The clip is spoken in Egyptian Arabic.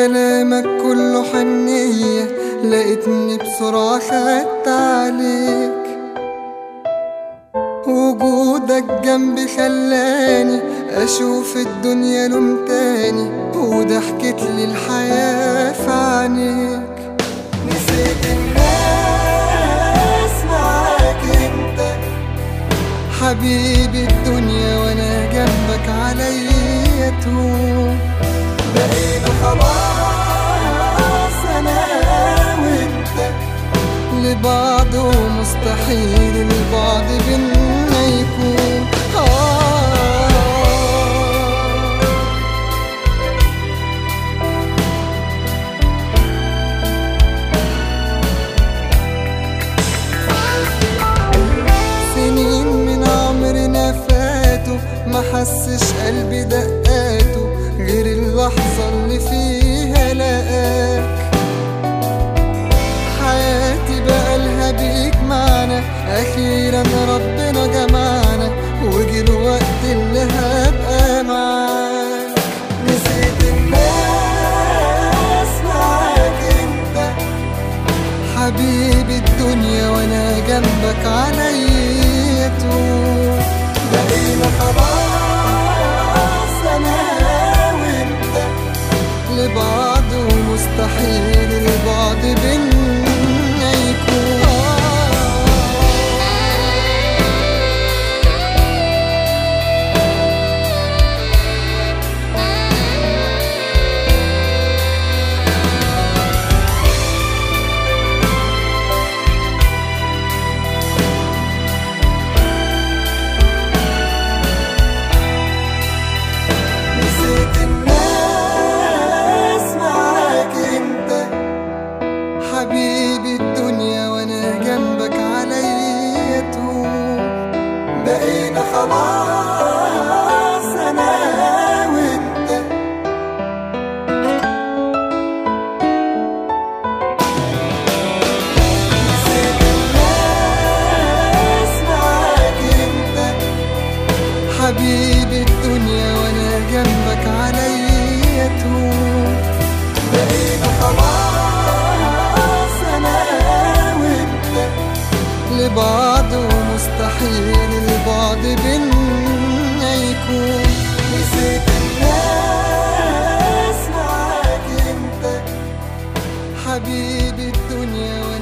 كلامك كله حنية لقيتني بسرعة خدت عليك وجودك جنبي خلاني أشوف الدنيا لون تاني وضحكت لي الحياة في عينيك نسيت الناس معاك انت حبيبي الدنيا وانا جنبك عليا توب بقينا خلاص انا وانت لبعض ومستحيل البعد بينا يكون آه سنين من عمرنا فاتوا ما حسش قلبي دقاته غير اللحظة اللي فيها لقاك حياتي بقى لها بيك معنا أخيرا ربنا جمعنا وجي الوقت اللي هبقى معاك نسيت الناس معاك انت حبيبي الدنيا وانا جنبك عليا طول بقينا خلاص انا وانت لبعض ومستحيل البعد بينا يكون نسيت الناس معاك انت حبيبي الدنيا وانا جنبك عليا طول بقينا خلاص انا وانت نسيت الناس معاك انت حبيبي الدنيا وانا جنبك عليا طول بقينا خلاص انا وانت لبعض ومستحيل البعد بينا يكون نسيت الناس معاك انت حبيبي الدنيا